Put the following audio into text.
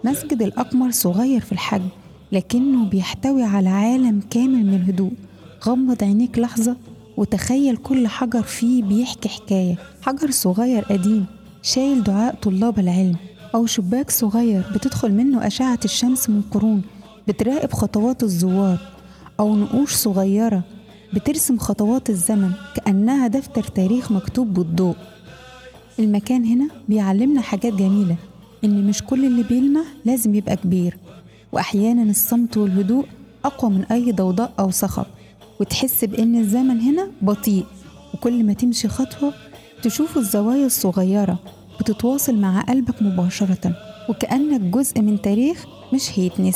مسجد الأقمر صغير في الحجم لكنه بيحتوي على عالم كامل من الهدوء غمض عينيك لحظة وتخيل كل حجر فيه بيحكي حكاية حجر صغير قديم شايل دعاء طلاب العلم أو شباك صغير بتدخل منه أشعة الشمس من قرون بتراقب خطوات الزوار أو نقوش صغيرة بترسم خطوات الزمن كأنها دفتر تاريخ مكتوب بالضوء المكان هنا بيعلمنا حاجات جميلة إن مش كل اللي بيلمع لازم يبقى كبير وأحيانا الصمت والهدوء أقوى من أي ضوضاء أو صخب وتحس بإن الزمن هنا بطيء وكل ما تمشي خطوة تشوف الزوايا الصغيرة بتتواصل مع قلبك مباشرة وكأنك جزء من تاريخ مش هيتنسي